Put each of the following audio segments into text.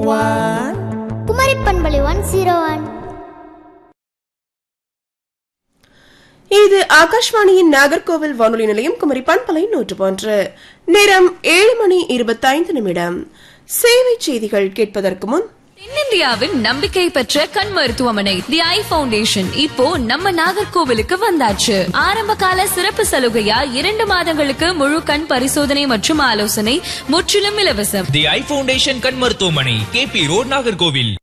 one Kumari பண்பலை one zero one இது ஆகாஷ்வாணியின் நாகர்கோவில் வானொலி நிலையம் குமரி பண்பலை நூற்று போன்று நேரம் ஏழு மணி இருபத்தைந்து நிமிடம் சேவை செய்திகள் கேட்பதற்கு முன் தென்னிந்தியாவின் நம்பிக்கை பெற்ற கண் மருத்துவமனை தி ஐ ஃபவுண்டேஷன் இப்போ நம்ம நாகர்கோவிலுக்கு வந்தாச்சு ஆரம்ப கால சிறப்பு சலுகையா இரண்டு மாதங்களுக்கு முழு கண் பரிசோதனை மற்றும் ஆலோசனை முற்றிலும் இலவசம் தி ஐ ஃபவுண்டேஷன் கண் மருத்துவமனை கேபி ரோட் நாகர்கோவில்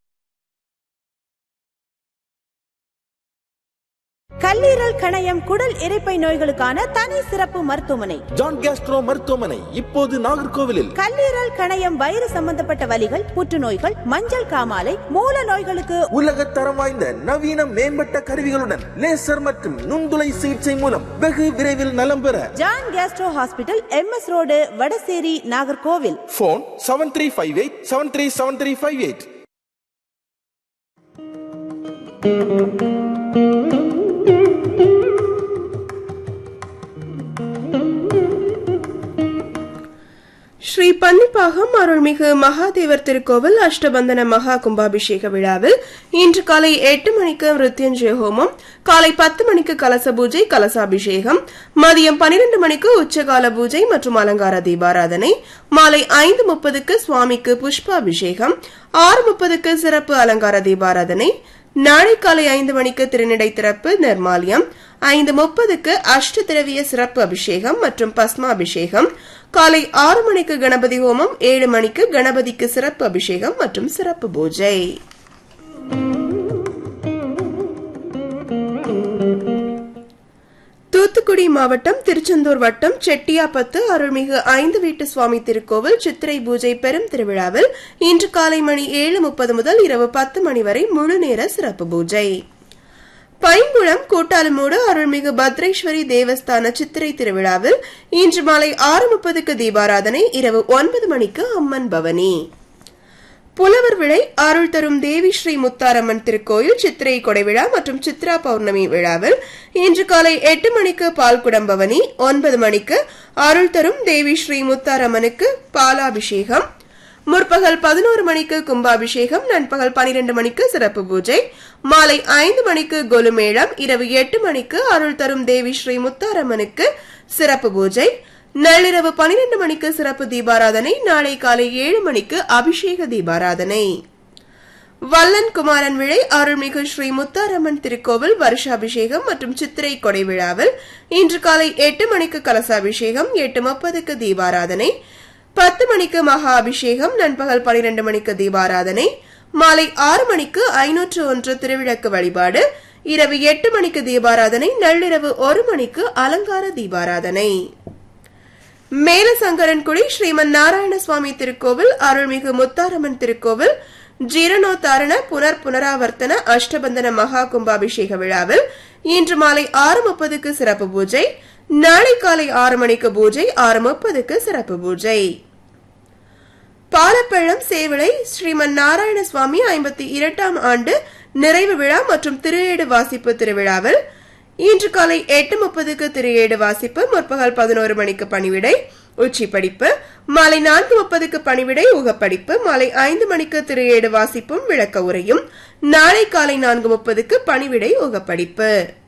கல்லீரல் கணையம் குடல் இரைப்பை நோய்களுக்கான தனி சிறப்பு மருத்துவமனை ஜான் கேஸ்ட்ரோ மருத்துவமனை இப்போது நாகர்கோவிலில் கல்லீரல் கணையம் வயிறு சம்பந்தப்பட்ட வலிகள் புற்றுநோய்கள் மஞ்சள் காமாலை மூல நோய்களுக்கு உலக தரம் வாய்ந்த நவீன மேம்பட்ட கருவிகளுடன் லேசர் மற்றும் நுண்துளை சிகிச்சை மூலம் வெகு விரைவில் நலம் பெற John gastro hospital MS road Vadasery Nagercoil phone seven three five eight seven three seven three five eight Sri Pannippakam அருள்மிகு மகாதேவர் திருக்கோவில் அஷ்டபந்தன மகா கும்பாபிஷேக விழாவில் இன்று காலை எட்டு மணிக்கு மிருத்யுஞ்சய ஹோமம் காலை பத்து மணிக்கு கலச பூஜை கலசாபிஷேகம் மதியம் பனிரெண்டு மணிக்கு உச்சகால பூஜை மற்றும் அலங்கார தீபாராதனை மாலை ஐந்து முப்பதுக்கு சுவாமிக்கு புஷ்பாபிஷேகம் ஆறு முப்பதுக்கு சிறப்பு அலங்கார தீபாராதனை நாளை காலை ஐந்து மணிக்கு திருநடை திறப்பு நிர்மாலியம் ஐந்து முப்பதுக்கு அஷ்ட திரவிய சிறப்பு அபிஷேகம் மற்றும் பஸ்மாபிஷேகம் காலை ஆறு மணிக்கு கணபதி ஹோமம் ஏழு மணிக்கு கணபதிக்கு சிறப்பு அபிஷேகம் மற்றும் சிறப்பு பூஜை தூத்துக்குடி மாவட்டம் திருச்செந்தூர் வட்டம் செட்டியாப்பத்து அருள்மிகு ஐந்து வீட்டு சுவாமி திருக்கோவில் சித்திரை பூஜை பெரும் திருவிழாவில் இன்று காலை மணி ஏழு முப்பது முதல் இரவு பத்து மணி வரை முழு நேர சிறப்பு பூஜை பைங்குளம் கூட்டாலுமூடு அருள்மிகு பத்ரேஸ்வரி தேவஸ்தான சித்திரை திருவிழாவில் இன்று மாலை ஆறு முப்பதுக்கு தீபாராதனை இரவு ஒன்பது மணிக்கு அம்மன் பவனி புலவர் விளை அருள் தரும் தேவி ஸ்ரீ முத்தாரம்மன் திருக்கோயில் சித்திரை கொடைவிழா மற்றும் சித்ரா பௌர்ணமி விழாவில் இன்று காலை எட்டு மணிக்கு பால் குடம்பவனி ஒன்பது மணிக்கு அருள் தரும் தேவி ஸ்ரீ முத்தாரம்மனுக்கு பாலாபிஷேகம் முற்பகல் பதினோரு மணிக்கு கும்பாபிஷேகம் நண்பகல் பனிரெண்டு மணிக்கு சிறப்பு பூஜை மாலை ஐந்து மணிக்கு கொலுமேளம் இரவு எட்டு மணிக்கு அருள் தரும் தேவி ஸ்ரீ முத்தாரம்மனுக்கு சிறப்பு பூஜை நள்ளிரவு பனிரெண்டு மணிக்கு சிறப்பு தீபாராதனை நாளை காலை ஏழு மணிக்கு அபிஷேக தீபாராதனை வல்லன் குமாரன் விழை அருள்மிகு ஸ்ரீ முத்தாரம்மன் திருக்கோவில் வருஷாபிஷேகம் மற்றும் சித்திரை கொடை விழாவில் இன்று காலை எட்டு மணிக்கு கலசாபிஷேகம் எட்டு முப்பதுக்கு தீபாராதனை பத்து மணிக்கு மகா அபிஷேகம் நண்பகல் பனிரெண்டு மணிக்கு தீபாராதனை மாலை ஆறு மணிக்கு ஐநூற்று ஒன்று திருவிளக்கு வழிபாடு இரவு எட்டு மணிக்கு தீபாராதனை நள்ளிரவு ஒரு மணிக்கு அலங்கார தீபாராதனை மேலசங்கரன்குடி ஸ்ரீமன் நாராயண சுவாமி திருக்கோவில் அருள்மிகு முத்தாரம்மன் திருக்கோவில் ஜீரணோத்தாரண புனர் புனராவர்த்தன அஷ்டபந்தன மகா கும்பாபிஷேக விழாவில் இன்று மாலை ஆறு முப்பதுக்கு சிறப்பு பூஜை நாளை காலை ஆறு மணிக்கு பூஜை ஆறு முப்பதுக்கு சிறப்பு பூஜை பாலப்பழம் சேவலை ஸ்ரீமன் நாராயண சுவாமி ஐம்பத்தி இரண்டாம் ஆண்டு நிறைவு விழா மற்றும் திருஏடு வாசிப்பு திருவிழாவில் இன்று காலை எட்டு முப்பதுக்கு திருஏடு வாசிப்பு முற்பகல் பதினோரு மணிக்கு பணிவிடை உச்சி படிப்பு மாலை நான்கு முப்பதுக்கு பணிவிடை உகப்படிப்பு மாலை ஐந்து மணிக்கு திருஏடு வாசிப்பும் விளக்க உரையும் நாளை காலை நான்கு முப்பதுக்கு பணிவிடை உகப்படிப்பு